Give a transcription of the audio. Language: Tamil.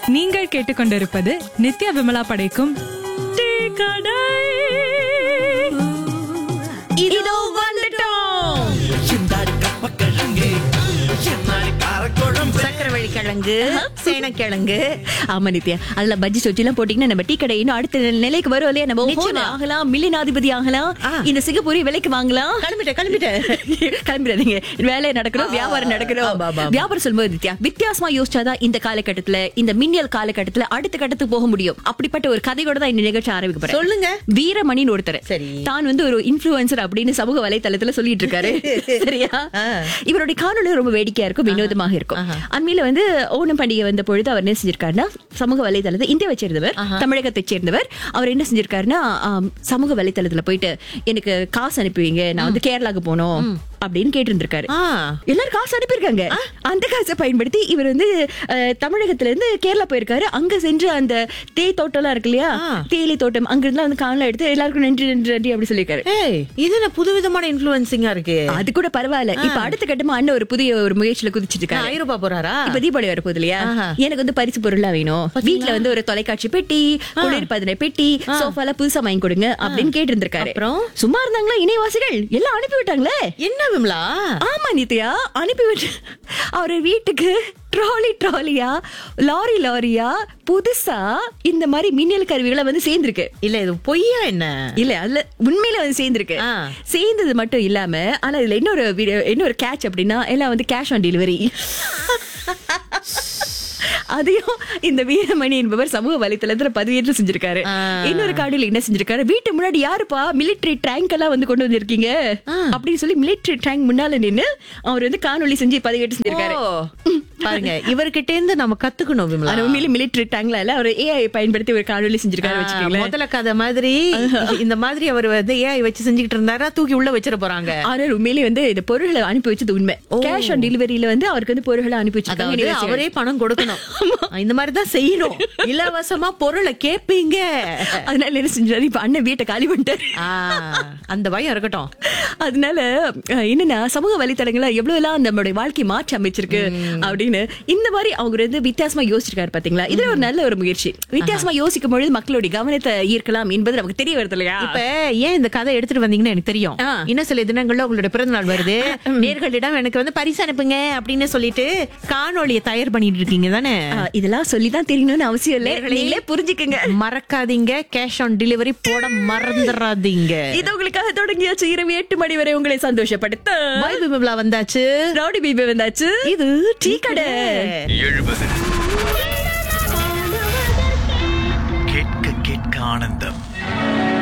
நீங்கள் கேட்டுக்கொண்டிருப்பது நித்யா விமலா படைக்கும் டீ கடை இதோ வந்துட்டோம் சிந்தாரி கப்பக்கிழங்கு சின்னாரி காரக்குழம்பு சக்கரவள்ளி கிழங்கு சேனக்கிழங்கு ஆமா நித்யா அதுல பஜ்ஜி சொச்சி எல்லாம் போட்டீங்கன்னா நம்ம டீ கடை இன்னும் அடுத்த நிலைக்கு வரும் இல்லையா நம்ம நிச்சயமா. ஓனர் ஆகலாம் மில்லியனாதிபதி ஆகலாம் ஆ. இந்த சிங்கப்பூரி விலைக்கு வாங்கலாம் கிளம்பிட்டேன் கிளம்பிட்டேன் கிளம்பிடாதீங்க வேலை நடக்கணும் வியாபாரம் நடக்கணும் ஆமா, ஆமா, ஆமா. வியாபாரம் சொல்லும்போது நித்யா வித்தியாசமா யோசிச்சாதான் இந்த காலகட்டத்துல இந்த மின்னியல் காலகட்டத்துல அடுத்த கட்டத்துக்கு போக முடியும் அப்படிப்பட்ட ஒரு கதையோட தான் இந்த நிகழ்ச்சி ஆரம்பிக்க போறேன் சொல்லுங்க. வீரமணின்னு ஒருத்தர் சரி. தான் வந்து ஒரு இன்ஃபுளுசர் அப்படின்னு சமூக வலைத்தளத்துல சொல்லிட்டு இருக்காரு சரியா ஆ. இவருடைய காணொளி ரொம்ப வேடிக்கையா இருக்கும் வினோதமாக இருக்கும் ஆஹா. அண்மையில வந்து ஓணம் பண்டிகை வந்த பொழுது அவர் என்ன செஞ்சிருக்காருன்னா சமூக வலைதளத்தை இந்தியாவை சேர்ந்தவர் தமிழகத்தை சேர்ந்தவர் அவர் என்ன செஞ்சிருக்காருன்னா ஆம், சமூக வலைதளத்துல போயிட்டு எனக்கு காசு அனுப்புவீங்க நான் வந்து கேரளாக்கு போனோம் அப்படின்னு கேட்டிருந்திருக்காரு ஆ. எல்லாரும் காசு அனுப்பியிருக்காங்க அந்த காசை பயன்படுத்தி இவர் வந்து அஹ், தமிழகத்துல இருந்து கேரளா போயிருக்காரு அங்க சென்று அந்த தேய் தோட்டம் எல்லாம் இருக்கு இல்லையா ஆ. தேயிலை தோட்டம் அங்க இருந்து வந்து காணல எடுத்து எல்லாருக்கும் நன்றி நன்றி நன்றி அப்படி சொல்லியிருக்காரு ஏய் இது என்ன புதுவிதமான இன்ஃபுளுன்சிங்கா இருக்கு அது கூட பரவாயில்ல இப்ப அடுத்த கட்டமா அண்ணன் ஒரு புதிய ஒரு முயற்சியில குதிச்சிட்டு நான் இருக்காரு ஐரோப்பா போறாரா இப்ப தீபாவளி வர போகுது இல்லையா ஆஹா. எனக்கு வந்து பரிசு பொருளா வேணும் வீட்ல வந்து ஒரு தொலைக்காட்சி பெட்டி குளிர்பதன பெட்டி சோஃபால புதுசா வாங்கி கொடுங்க அப்படின்னு கேட்டு இருந்திருக்காரு அப்புறம்? சும்மா இருந்தாங்களா இணைவாசிகள் எல்லாம் அனுப்பி விட்டாங்களே என்ன விமலா ஆமா நித்யா அனுப்பி விட்டு அவரு வீட்டுக்கு ட்ராலி ட்ராலியா லாரி லாரியா புதுசா இந்த மாதிரி மின்னல் கருவிகளை வந்து சேர்ந்திருக்கு இல்ல இது பொய்யா என்ன இல்ல அதுல உண்மையில வந்து சேர்ந்திருக்கு ஆ. சேர்ந்தது மட்டும் இல்லாம ஆனா இதுல இன்னொரு video- இன்னொரு கேட்ச் அப்படின்னா எல்லாம் வந்து கேஷ் ஆன் டெலிவரி அதையும் இந்த வீரமணி என்பவர் சமூக வலைத்தளத்துல பதிவேற்று செஞ்சிருக்காரு ஆ. இன்னொரு காடியில் என்ன செஞ்சிருக்காரு வீட்டு முன்னாடி யாருப்பா மிலிட்டரி டேங்க் எல்லாம் வந்து கொண்டு வந்திருக்கீங்க அப்படின்னு சொல்லி மிலிட்டரி டேங்க் முன்னால நின்னு அவர் வந்து காணொளி செஞ்சு பதிவேற்று செஞ்சிருக்காரு ஓ, பாருங்க இவர்கிட்ட இருந்து நம்ம கத்துக்கணும் விமலா ஆனா உண்மையிலே மிலிட்டரி டேங்க்ல இல்ல அவர் ஏஐ பயன்படுத்தி ஒரு காணொளி செஞ்சிருக்காரு ஆ, வச்சுக்கீங்களேன் முதல்ல கதை மாதிரி இந்த மாதிரி அவர் வந்து ஏஐ வச்சு செஞ்சுக்கிட்டு இருந்தாரா தூக்கி உள்ள வச்சிட போறாங்க ஆனா உண்மையிலே வந்து இந்த பொருள்களை அனுப்பி வச்சது உண்மை கேஷ் ஆன் டெலிவரியில வந்து அவருக்கு வந்து பொருள்களை அனுப்பி அதாவது வச்சிருக்காங்க அவரே பணம் கொடுக்கணும் இந்த மாதிரி தான் செய்யணும் இலவசமா பொருளை கேப்பீங்க அதனால என்ன செஞ்சாரு இப்ப அண்ணன் வீட்டை காலி பண்ணிட்டாரு ஆ, அந்த பயம் இருக்கட்டும் அதனால அஹ், என்னன்னா சமூக வலைத்தளங்கள்ல எவ்வளவு எல்லாம் நம்மளுடைய வாழ்க்கை மாற்றி அமைச்சிருக்கு அப்படின்னு இந்த மாதிரி அவங்க வந்து வித்தியாசமா யோசிச்சிருக்காரு பாத்தீங்களா இதுல ஒரு நல்ல ஒரு முயற்சி வித்தியாசமா யோசிக்கும் பொழுது மக்களுடைய கவனத்தை ஈர்க்கலாம் என்பது நமக்கு தெரிய வருது இல்லையா இப்ப ஏன் இந்த கதை எடுத்துட்டு வந்தீங்கன்னு எனக்கு தெரியும் ஆ. இன்னும் சில தினங்கள்ல உங்களோட பிறந்த நாள் வருது நேர்களிடம் எனக்கு வந்து பரிசு அனுப்புங்க அப்படின்னு சொல்லிட்டு காணொளியை தயார் பண்ணிட்டு இருக்கீங்க தானே அஹ், இதெல்லாம் சொல்லிதான் தெரியணும்னு அவசியம் இல்ல நேர்களே, நீங்களே புரிஞ்சுக்குங்க மறக்காதீங்க கேஷ் ஆன் டெலிவரி போட மறந்துடாதீங்க இது உங்களுக்காக தொடங்கியாச்சு இரவு எட்டு மணி வரை உங்களை சந்தோஷப்படுத்த பாய் பிபிளா வந்தாச்சு ரவுடி பீபி வந்தாச்சு இது டீ கடை எழுபது கேட்க கேட்க ஆனந்தம்